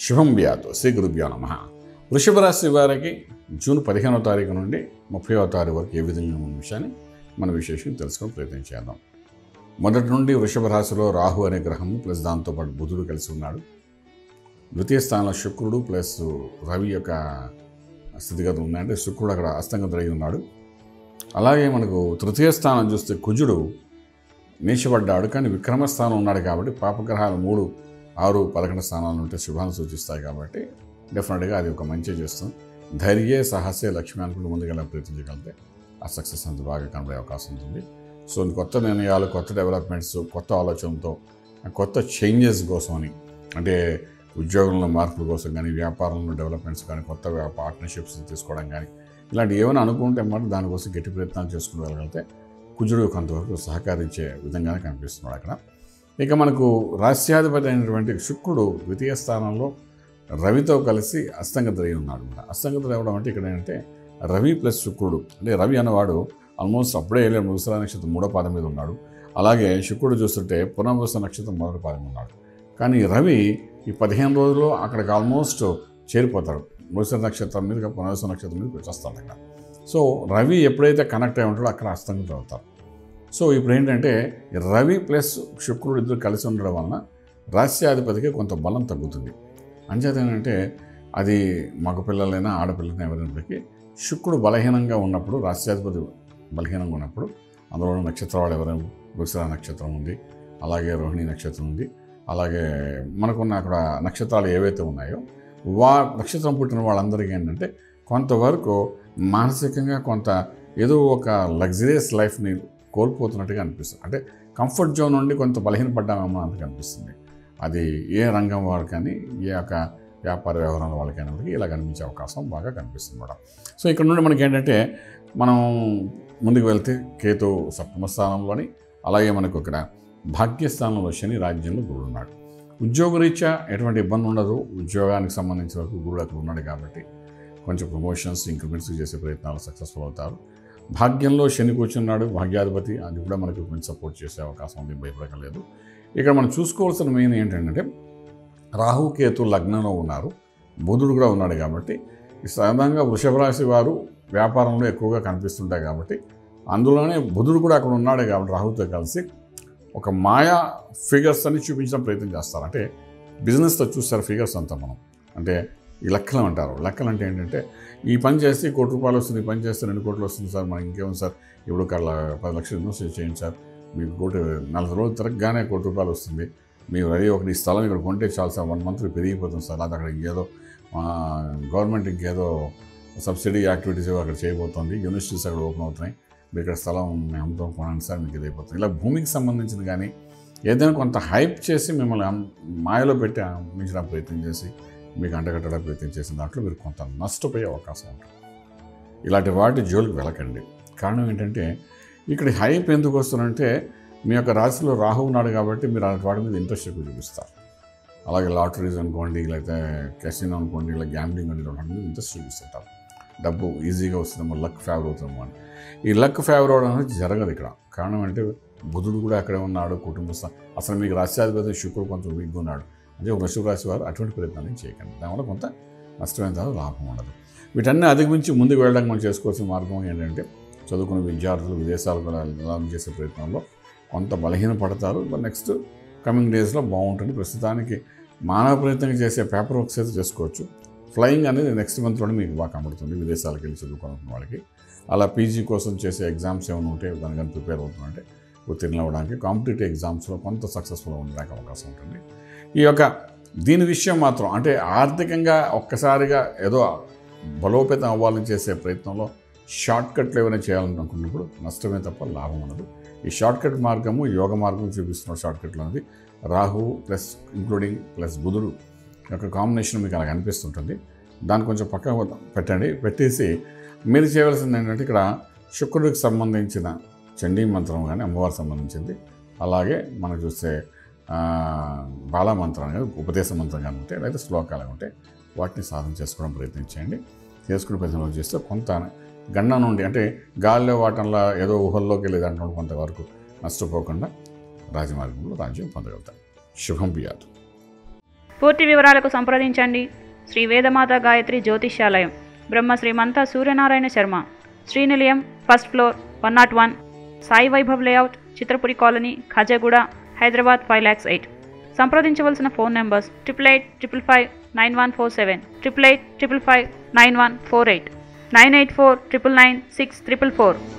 శుభం వ్యాధు శ్రీ గురుభ్యో నమ వృషభ రాశి వారికి జూన్ పదిహేనవ తారీఖు నుండి ముప్పైవ తారీఖు వరకు ఏ విధంగా ఉన్న విషయాన్ని మన విశేషంగా తెలుసుకుని ప్రయత్నం చేద్దాం మొదటి నుండి వృషభ రాశిలో రాహు అనే గ్రహము ప్లస్ దాంతోపాటు బుధుడు కలిసి ఉన్నాడు ద్వితీయ స్థానంలో శుక్రుడు ప్లస్ రవి యొక్క స్థితిగతులు ఉన్నాయంటే శుక్రుడు అక్కడ అస్తంగతుడై ఉన్నాడు అలాగే మనకు తృతీయ స్థానం చూస్తే కుజుడు నీచబడ్డాడు కానీ విక్రమ స్థానం ఉన్నాడు కాబట్టి పాపగ్రహాలు మూడు ఆరు పదకొండు స్థానాలు ఉంటే శుభాన్ని సూచిస్తాయి కాబట్టి డెఫినెట్గా అది ఒక మంచి చేస్తుంది ధైర్యే సాహసే లక్ష్మి అనుకుంటూ ముందుకెళ్ళి ప్రయత్నించగలిగితే ఆ సక్సెస్ అంత బాగా కనబడే అవకాశం ఉంటుంది సో కొత్త నిర్ణయాలు కొత్త డెవలప్మెంట్స్ కొత్త ఆలోచనలతో కొత్త చేంజెస్ కోసమని అంటే ఉద్యోగంలో మార్పుల కోసం కానీ వ్యాపారంలో డెవలప్మెంట్స్ కానీ కొత్త పార్ట్నర్షిప్స్ తీసుకోవడం కానీ ఇలాంటి ఏమైనా అనుకుంటే మాత్రం దానికోసం గట్టి ప్రయత్నాలు చేసుకోగలిగితే కుజుడు కొంతవరకు సహకరించే విధంగానే కనిపిస్తున్నాడు అక్కడ ఇక మనకు రాస్యాధిపతి అయినటువంటి శుక్రుడు ద్వితీయ స్థానంలో రవితో కలిసి అస్తంగతుడై ఉన్నాడు అస్తంగతుడు అవ్వడం అంటే ఇక్కడ ఏంటంటే రవి ప్లస్ శుక్రుడు అంటే రవి అన్నవాడు ఆల్మోస్ట్ అప్పుడే వెళ్ళాడు ముసరా నక్షత్రం మూడో పాదం మీద ఉన్నాడు అలాగే శుక్రుడు చూస్తుంటే పునర్వస నక్షత్రం మొదటి పాదం ఉన్నాడు కానీ రవి ఈ పదిహేను రోజుల్లో అక్కడికి ఆల్మోస్ట్ చేరిపోతాడు ముసర నక్షత్రం మీద పునర్వస నక్షత్రం మీద వచ్చేస్తాడు అక్కడ సో రవి ఎప్పుడైతే కనెక్ట్ అయి ఉంటాడో అక్కడ అస్తంగతుడు అవుతారు సో ఇప్పుడు ఏంటంటే రవి ప్లస్ శుక్రుడు ఇద్దరు కలిసి ఉండడం వలన రాస్యాధిపతికి కొంత బలం తగ్గుతుంది అంచేత ఏంటంటే అది మగపిల్లలైనా ఆడపిల్లలైనా ఎవరైనప్పటికీ శుక్రుడు బలహీనంగా ఉన్నప్పుడు రాస్యాధిపతి బలహీనంగా ఉన్నప్పుడు అందులో ఉన్న నక్షత్రం వాళ్ళు ఎవరైనా వృషభ నక్షత్రం ఉంది అలాగే రోహిణి నక్షత్రం ఉంది అలాగే మనకున్న అక్కడ నక్షత్రాలు ఏవైతే ఉన్నాయో వా నక్షత్రం పుట్టిన వాళ్ళందరికీ ఏంటంటే కొంతవరకు మానసికంగా కొంత ఏదో ఒక లగ్జరియస్ లైఫ్ని కోల్పోతున్నట్టుగా అనిపిస్తుంది అంటే కంఫర్ట్ జోన్ నుండి కొంత బలహీనపడ్డామేమో అంతకు అనిపిస్తుంది అది ఏ రంగం వారు కానీ ఏ యొక్క వ్యాపార వ్యవహారాల వాళ్ళకైనప్పటికీ ఇలా కనిపించే అవకాశం బాగా కనిపిస్తుంది మేడం సో ఇక్కడ నుండి మనకి ఏంటంటే మనం ముందుకు వెళ్తే కేతు సప్తమ స్థానంలోని అలాగే మనకు ఇక్కడ భాగ్యస్థానంలో శని రాజ్యంలో గురుడు ఉన్నాడు ఉద్యోగరీత్యా ఎటువంటి ఇబ్బంది ఉండదు ఉద్యోగానికి సంబంధించిన వరకు గురుడు అక్కడ ఉన్నాడు కాబట్టి కొంచెం ప్రమోషన్స్ ఇంక్రిమెంట్స్ చేసే ప్రయత్నాలు సక్సెస్ఫుల్ అవుతారు భాగ్యంలో శని కూర్చున్నాడు భాగ్యాధిపతి అది కూడా మనకు కొంచెం సపోర్ట్ చేసే అవకాశం ఉంది భయపడకలేదు ఇక్కడ మనం చూసుకోవాల్సిన మెయిన్ ఏంటంటే రాహు కేతు లగ్నంలో ఉన్నారు బుధుడు కూడా ఉన్నాడు కాబట్టి సాధారణంగా వృషభ రాశి వారు వ్యాపారంలో ఎక్కువగా కనిపిస్తుంటాయి కాబట్టి అందులోనే బుధుడు కూడా అక్కడ ఉన్నాడు కాబట్టి రాహుతో కలిసి ఒక మాయా ఫిగర్స్ అని చూపించడం ప్రయత్నం చేస్తారు అంటే బిజినెస్లో చూస్తారు ఫిగర్స్ అంతా మనం అంటే ఈ లెక్కలు అంటారు లెక్కలు అంటే ఏంటంటే ఈ పని చేస్తే కోటి రూపాయలు వస్తుంది ఈ పని చేస్తే రెండు కోట్లు వస్తుంది సార్ మనకి ఇంకేముంది సార్ ఇప్పుడు ఒక పది లక్షలు ఇన్వెస్ట్ చేయండి సార్ మీకు కోటి నలభై రోజులు తిరగగానే కోటి రూపాయలు వస్తుంది మీరు అది ఒకటి ఈ స్థలం ఇక్కడ కొంటే చాలు సార్ వన్ మంత్ పెరిగిపోతుంది సార్ అది అక్కడ ఇంకేదో గవర్నమెంట్ ఇంకేదో సబ్సిడీ యాక్టివిటీస్ ఏవో అక్కడ చేయబోతుంది యూనివర్సిటీస్ అక్కడ ఓపెన్ అవుతున్నాయి మీరు ఇక్కడ స్థలం మేము అమ్ముతాం కొనండి సార్ మీకు ఇది అయిపోతుంది ఇలా భూమికి సంబంధించింది కానీ ఏదైనా కొంత హైప్ చేసి మిమ్మల్ని అమ్- మాయలో పెట్టి అమ్మించడానికి ప్రయత్నం చేసి మీకు అంటగట్టడానికి ప్రయత్నం చేసిన దాంట్లో మీరు కొంత నష్టపోయే అవకాశం ఉంటుంది ఇలాంటి వాటి జోలికి వెళ్ళకండి కారణం ఏంటంటే ఇక్కడ హైప్ ఎందుకు వస్తుందంటే మీ యొక్క రాశిలో రాహు ఉన్నాడు కాబట్టి మీరు అలాంటి వాటి మీద ఇంట్రెస్ట్ ఎక్కువ చూపిస్తారు అలాగే లాటరీస్ అనుకోండి లేకపోతే కెసినో అనుకోండి ఇలా గ్యాంబ్లింగ్ అని వాటి మీద ఇంట్రెస్ట్ చూపిస్తుంటారు డబ్బు ఈజీగా వస్తుందేమో లక్ ఫేవర్ అవుతుందేమో అని ఈ లక్ ఫేవర్ అవడం అనేది జరగదు ఇక్కడ కారణం అంటే బుధుడు కూడా అక్కడే ఉన్నాడు కుటుంబ స్థా- అసలు మీకు రాశ్యాధిపతి శుక్రుడు కొంచెం వీక్గా ఉన్నాడు అంటే వృషభ రాశి వారు అటువంటి ప్రయత్నాలు చేయకండి దానివల్ల కొంత నష్టమైన తర్వాత లాభం ఉండదు వీటన్నీ అధిగమించి ముందుకు వెళ్ళడానికి మనం చేసుకోవాల్సిన మార్గం ఏంటంటే చదువుకున్న విద్యార్థులు విదేశాలకు వెళ్ళాలని చేసే ప్రయత్నంలో కొంత బలహీన పడతారు నెక్స్ట్ కమింగ్ డేస్లో బాగుంటుంది ప్రస్తుతానికి మానవ ప్రయత్నం చేసే పేపర్ వర్క్స్ అయితే చేసుకోవచ్చు ఫ్లయింగ్ అనేది నెక్స్ట్ మంత్లోనే మీకు బాగా కనబడుతుంది విదేశాలకు వెళ్ళి చదువుకోవాలనుకున్న వాళ్ళకి అలా పీజీ కోసం చేసే ఎగ్జామ్స్ ఏమైనా ఉంటే దానికని ప్రిపేర్ అవుతుందంటే ఉత్తీర్ణులు అవ్వడానికి కాంపిటేటివ్ ఎగ్జామ్స్లో కొంత సక్సెస్ఫుల్ ఉండడానికి అవకాశం ఉంటుంది ఈ యొక్క దీని విషయం మాత్రం అంటే ఆర్థికంగా ఒక్కసారిగా ఏదో బలోపేతం అవ్వాలని చేసే ప్రయత్నంలో షార్ట్ కట్లు ఏమైనా చేయాలనుకున్నప్పుడు నష్టమే తప్ప లాభం ఉండదు ఈ షార్ట్ కట్ మార్గము యోగ మార్గం చూపిస్తున్న షార్ట్ కట్లు అనేది రాహు ప్లస్ ఇంక్లూడింగ్ ప్లస్ బుధుడు యొక్క కాంబినేషన్ మీకు అలా కనిపిస్తుంటుంది దాన్ని కొంచెం పక్కన పెట్టండి పెట్టేసి మీరు చేయవలసింది ఏంటంటే ఇక్కడ శుక్రుడికి సంబంధించిన చండీ మంత్రం కానీ అమ్మవారికి సంబంధించింది అలాగే మనం చూస్తే ఆ, బాలా మంత్రం కానీ ఉపదేశ మంత్రం కానీ ఉంటే లేదా శ్లోకాలు ఉంటే వాటిని సాధన చేసుకోవడం ప్రయత్నించండి చేసుకునే ప్రయత్నంలో చేస్తే కొంత గండం నుండి అంటే గాలిలో వాటంలో ఏదో ఊహల్లోకి వెళ్ళే దాంట్లో కొంతవరకు నష్టపోకుండా రాజమార్గంలో రాజ్యం పొందగలుగుతాం శుభం బియాదు పూర్తి వివరాలకు సంప్రదించండి శ్రీ వేదమాత గాయత్రి జ్యోతిష్యాలయం Brahma Srimantha Suryanarayana Sharma Srinilayam first floor one not one Sai Vaibhav layout Chitrapuri colony Khajaguda Hyderabad five lakhs eight సంప్రదించవలసిన phone numbers triple eight triple five nine one four seven triple eight triple five nine one four eight nine eight four triple nine six triple four